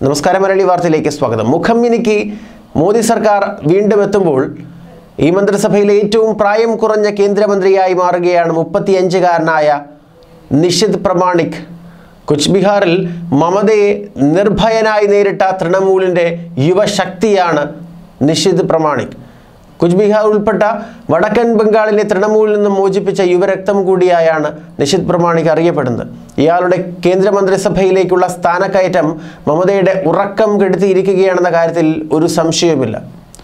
നമസ്കാരം മലയാളി വാർത്തയിലേക്ക് സ്വാഗതം മുഖം മിനുക്കി മോദി സർക്കാർ വീണ്ടും എത്തുമ്പോൾ ഈ മന്ത്രിസഭയിലെ ഏറ്റവും പ്രായം കുറഞ്ഞ കേന്ദ്രമന്ത്രിയായി മാറുകയാണ് മുപ്പത്തിയഞ്ചുകാരനായ നിഷിത് പ്രമാണിക് കുച്ച് ബിഹാറിൽ മമതയെ നിർഭയനായി നേരിട്ട തൃണമൂലിൻ്റെ യുവശക്തിയാണ് നിഷിത് പ്രമാണിക് കുച്ച് ബിഹാർ ഉൾപ്പെട്ട വടക്കൻ ബംഗാളിനെ തൃണമൂലിൽ നിന്നും മോചിപ്പിച്ച യുവരക്തം കൂടിയായാണ് നിഷിത് പ്രമാണിക് അറിയപ്പെടുന്നത് ഇയാളുടെ കേന്ദ്രമന്ത്രിസഭയിലേക്കുള്ള സ്ഥാനക്കയറ്റം മമതയുടെ ഉറക്കം കെടുത്തിയിരിക്കുകയാണെന്ന കാര്യത്തിൽ ഒരു സംശയവുമില്ല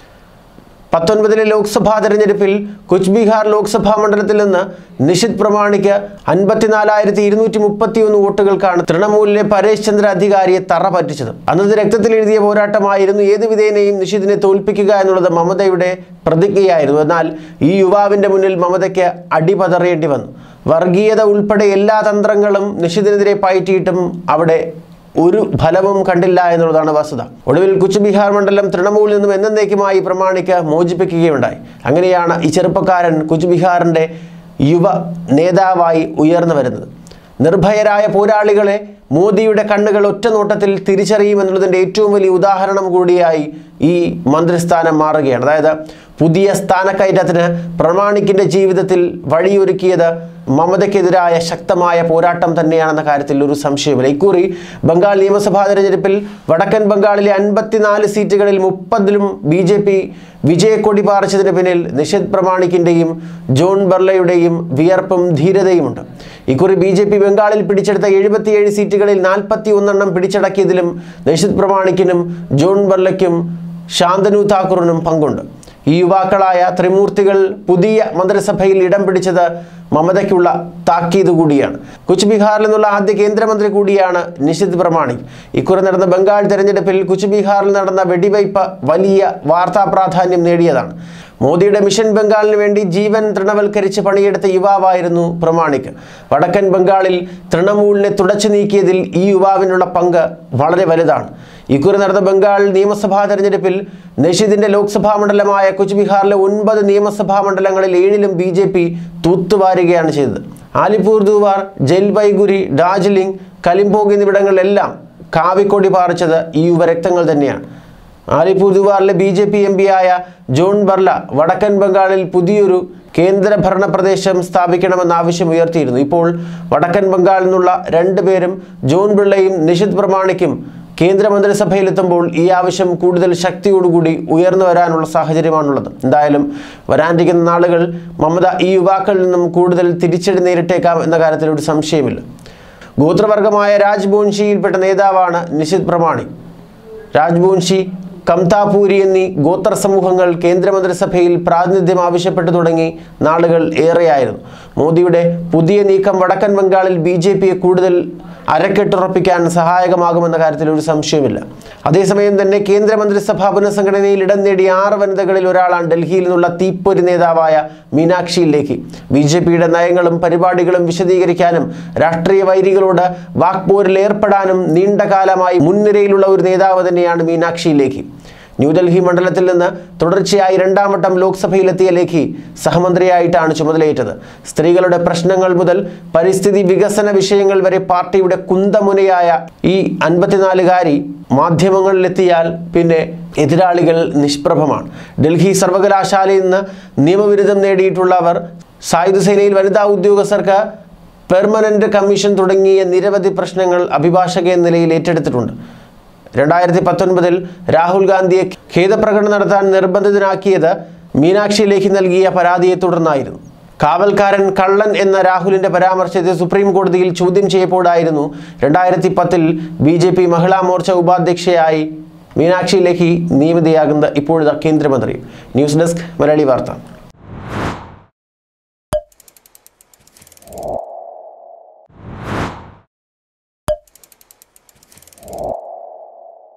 പത്തൊൻപതിലെ ലോക്സഭാ തെരഞ്ഞെടുപ്പിൽ കുച്ച് ബിഹാർ ലോക്സഭാ മണ്ഡലത്തിൽ നിന്ന് നിഷിത് പ്രമാണിക്ക് അൻപത്തിനാലായിരത്തി ഇരുന്നൂറ്റി മുപ്പത്തി ഒന്ന് വോട്ടുകൾക്കാണ് തൃണമൂലിലെ പരേഷ് ചന്ദ്ര അധികാരിയെ തറ പറ്റിച്ചത് അന്നത്തെ രക്തത്തിൽ എഴുതിയ പോരാട്ടമായിരുന്നു ഏത് വിധേനയും നിഷിദിനെ തോൽപ്പിക്കുക എന്നുള്ളത് മമതയുടെ പ്രതിജ്ഞയായിരുന്നു എന്നാൽ ഈ യുവാവിന്റെ മുന്നിൽ മമതയ്ക്ക് അടിപതറേണ്ടി വന്നു വർഗീയത ഉൾപ്പെടെ എല്ലാ തന്ത്രങ്ങളും നിഷിദിനെതിരെ പയറ്റിയിട്ടും അവിടെ ഒരു ഫലവും കണ്ടില്ല എന്നുള്ളതാണ് വസ്തുത ഒടുവിൽ കുച്ച് ബിഹാർ മണ്ഡലം തൃണമൂലിൽ നിന്നും എന്നേക്കുമായി പ്രമാണിക്ക് മോചിപ്പിക്കുകയുണ്ടായി അങ്ങനെയാണ് ഈ ചെറുപ്പക്കാരൻ കുച്ച് ബിഹാറിൻ്റെ യുവ നേതാവായി ഉയർന്നു വരുന്നത് നിർഭയരായ പോരാളികളെ മോദിയുടെ കണ്ണുകൾ ഒറ്റ നോട്ടത്തിൽ തിരിച്ചറിയുമെന്നുള്ളതിൻ്റെ ഏറ്റവും വലിയ ഉദാഹരണം കൂടിയായി ഈ മന്ത്രിസ്ഥാനം മാറുകയാണ് അതായത് പുതിയ സ്ഥാനക്കയറ്റത്തിന് പ്രമാണിക്കിൻ്റെ ജീവിതത്തിൽ വഴിയൊരുക്കിയത് മമതയ്ക്കെതിരായ ശക്തമായ പോരാട്ടം തന്നെയാണെന്ന കാര്യത്തിൽ ഒരു സംശയമില്ല ഇക്കുറി ബംഗാൾ നിയമസഭാ തെരഞ്ഞെടുപ്പിൽ വടക്കൻ ബംഗാളിലെ അൻപത്തിനാല് സീറ്റുകളിൽ മുപ്പതിലും ബി ജെ പി വിജയക്കൊടി പാറിച്ചതിന് പിന്നിൽ നിഷിത് പ്രമാണിക്കിൻ്റെയും ജോൺ ബർലയുടെയും വിയർപ്പും ധീരതയുമുണ്ട് ഇക്കുറി ബി ജെ പി ബംഗാളിൽ പിടിച്ചെടുത്ത എഴുപത്തിയേഴ് സീറ്റുകളിൽ നാൽപ്പത്തി ഒന്നെണ്ണം പിടിച്ചടക്കിയതിലും നിഷിത് പ്രമാണിക്കിനും ജോൺ ബർലയ്ക്കും ശാന്തനു താക്കൂറിനും പങ്കുണ്ട് ഈ യുവാക്കളായ ത്രിമൂർത്തികൾ പുതിയ മന്ത്രിസഭയിൽ ഇടം പിടിച്ചത് മമതയ്ക്കുള്ള താക്കീത് കൂടിയാണ് കുച്ച് ബിഹാറിൽ നിന്നുള്ള ആദ്യ കേന്ദ്രമന്ത്രി കൂടിയാണ് നിഷിത് പ്രമാണിക് ഇക്കുറി നടന്ന ബംഗാൾ തെരഞ്ഞെടുപ്പിൽ കുച്ച് ബിഹാറിൽ നടന്ന വെടിവയ്പ് വലിയ വാർത്താ പ്രാധാന്യം നേടിയതാണ് മോദിയുടെ മിഷൻ ബംഗാളിന് വേണ്ടി ജീവൻ തൃണവൽക്കരിച്ച് പണിയെടുത്ത യുവാവായിരുന്നു പ്രമാണിക് വടക്കൻ ബംഗാളിൽ തൃണമൂലിനെ തുടച്ചു നീക്കിയതിൽ ഈ യുവാവിനുള്ള പങ്ക് വളരെ വലുതാണ് ഇക്കുറി നടന്ന ബംഗാൾ നിയമസഭാ തെരഞ്ഞെടുപ്പിൽ നഷീദിന്റെ ലോക്സഭാ മണ്ഡലമായ കുച്ച് ബിഹാറിലെ ഒൻപത് നിയമസഭാ മണ്ഡലങ്ങളിൽ ഏഴിലും ബി ജെ പി തൂത്തുവാരുകയാണ് ചെയ്തത് ആലിപ്പൂർ ദുവാർ ജൽപൈഗുരി ഡാർജിലിംഗ് കലിംപോങ് എന്നിവിടങ്ങളിലെല്ലാം കാവിക്കൊടി പാറിച്ചത് ഈ യുവരക്തങ്ങൾ തന്നെയാണ് ആലിപ്പൂർ ദുവാറിലെ ബി ജെ പി എം പിയായ ജോൺ ബർല വടക്കൻ ബംഗാളിൽ പുതിയൊരു കേന്ദ്രഭരണ പ്രദേശം സ്ഥാപിക്കണമെന്ന ആവശ്യം ഉയർത്തിയിരുന്നു ഇപ്പോൾ വടക്കൻ ബംഗാളിൽ നിന്നുള്ള രണ്ടുപേരും ജോൺ ബിർളയും നിഷിത് പ്രമാണിക്കും കേന്ദ്രമന്ത്രിസഭയിലെത്തുമ്പോൾ ഈ ആവശ്യം കൂടുതൽ ശക്തിയോടുകൂടി ഉയർന്നു വരാനുള്ള സാഹചര്യമാണുള്ളത് എന്തായാലും വരാനിരിക്കുന്ന നാളുകൾ മമത ഈ യുവാക്കളിൽ നിന്നും കൂടുതൽ തിരിച്ചടി നേരിട്ടേക്കാം എന്ന കാര്യത്തിൽ ഒരു സംശയമില്ല ഗോത്രവർഗമായ രാജ്ബോൻഷിയിൽപ്പെട്ട നേതാവാണ് നിഷിത് പ്രമാണിക് രാജ്ബോൻഷി കംതാപൂരി എന്നീ ഗോത്ര സമൂഹങ്ങൾ കേന്ദ്രമന്ത്രിസഭയിൽ പ്രാതിനിധ്യം ആവശ്യപ്പെട്ടു തുടങ്ങി നാളുകൾ ഏറെയായിരുന്നു മോദിയുടെ പുതിയ നീക്കം വടക്കൻ ബംഗാളിൽ ബി ജെ പിയെ കൂടുതൽ അരക്കെട്ടുറപ്പിക്കാൻ സഹായകമാകുമെന്ന കാര്യത്തിൽ ഒരു സംശയമില്ല അതേസമയം തന്നെ കേന്ദ്രമന്ത്രിസഭാ പുനഃസംഘടനയിൽ ഇടം നേടിയ ആറ് വനിതകളിൽ ഒരാളാണ് ഡൽഹിയിൽ നിന്നുള്ള തീപ്പൊരി നേതാവായ മീനാക്ഷിയിലേക്ക് ബി ജെ പിയുടെ നയങ്ങളും പരിപാടികളും വിശദീകരിക്കാനും രാഷ്ട്രീയ വൈരികളോട് വാക്പോരിൽ ഏർപ്പെടാനും നീണ്ടകാലമായി മുൻനിരയിലുള്ള ഒരു നേതാവ് തന്നെയാണ് മീനാക്ഷിയിലേക്ക് ന്യൂഡൽഹി മണ്ഡലത്തിൽ നിന്ന് തുടർച്ചയായി രണ്ടാം വട്ടം ലോക്സഭയിലെത്തിയ ലേഖി സഹമന്ത്രിയായിട്ടാണ് ചുമതലയേറ്റത് സ്ത്രീകളുടെ പ്രശ്നങ്ങൾ മുതൽ പരിസ്ഥിതി വികസന വിഷയങ്ങൾ വരെ പാർട്ടിയുടെ കുന്തമുനയായ ഈ അൻപത്തിനാലുകാരി മാധ്യമങ്ങളിലെത്തിയാൽ പിന്നെ എതിരാളികൾ നിഷ്പ്രഭമാണ് ഡൽഹി സർവകലാശാലയിൽ നിന്ന് നിയമബിരുദം നേടിയിട്ടുള്ളവർ സായുധ സേനയിൽ വനിതാ ഉദ്യോഗസ്ഥർക്ക് പെർമനന്റ് കമ്മീഷൻ തുടങ്ങിയ നിരവധി പ്രശ്നങ്ങൾ അഭിഭാഷക എന്ന നിലയിൽ ഏറ്റെടുത്തിട്ടുണ്ട് രണ്ടായിരത്തി പത്തൊൻപതിൽ രാഹുൽ ഗാന്ധിയെ ഖേദപ്രകടനം നടത്താൻ നിർബന്ധിതനാക്കിയത് മീനാക്ഷി ലേഖി നൽകിയ പരാതിയെ തുടർന്നായിരുന്നു കാവൽക്കാരൻ കള്ളൻ എന്ന രാഹുലിന്റെ പരാമർശത്തെ സുപ്രീം കോടതിയിൽ ചോദ്യം ചെയ്യപ്പോഴായിരുന്നു രണ്ടായിരത്തി പത്തിൽ B J P Mahila Morcha ഉപാധ്യക്ഷയായി മീനാക്ഷി ലേഖി നിയമിതയാകുന്ന ഇപ്പോഴത്തെ കേന്ദ്രമന്ത്രി ന്യൂസ് ഡെസ്ക് മലയാളി വാർത്ത